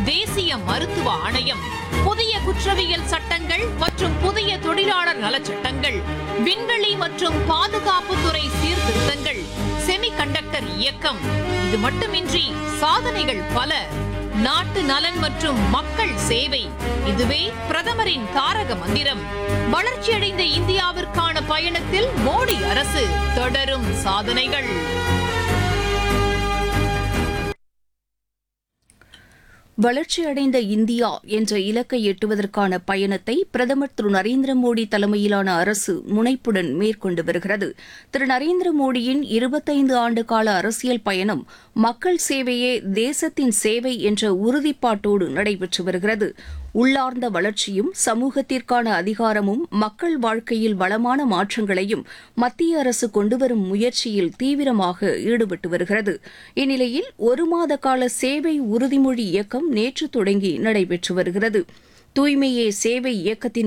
தேசிய மருத்துவ ஆணையம் புதிய குற்றவியல் சட்டங்கள் மற்றும் புதிய தொழிலாளர் நலச் சட்டங்கள் விண்வெளி மற்றும் பாதுகாப்புத்துறை சீர்திருத்தங்கள் செமிகண்டக்டர் இயக்கம் இது மட்டுமின்றி சாதனைகள் பல நாட்டு நலன் மற்றும் மக்கள் சேவை இதுவே பிரதமரின் தாரக மந்திரம் வளர்ச்சியடைந்த இந்தியாவிற்கான பயணத்தில் மோடி அரசு தொடரும் சாதனைகள் வளர்ச்சியடைந்த இந்தியா என்ற இலக்கை எட்டுவதற்கான பயணத்தை பிரதமர் திரு நரேந்திர மோடி தலைமையிலான அரசு முனைப்புடன் மேற்கொண்டு வருகிறது திரு நரேந்திர மோடியின் இருபத்தைந்து ஆண்டு கால அரசியல் பயணம் மக்கள் சேவையே தேசத்தின் சேவை என்ற உறுதிப்பாட்டோடு நடைபெற்று வருகிறது உள்ளார்ந்த வளர்ச்சியும் சமூகத்திற்கான அதிகாரமும் மக்கள் வாழ்க்கையில் வளமான மாற்றங்களையும் மத்திய அரசு கொண்டுவரும் முயற்சியில் தீவிரமாக ஈடுபட்டு வருகிறது இந்நிலையில் ஒரு மாத கால சேவை உறுதிமொழி இயக்கம் நேற்று தொடங்கி நடைபெற்று வருகிறது தூய்மையே சேவை இயக்கத்தின்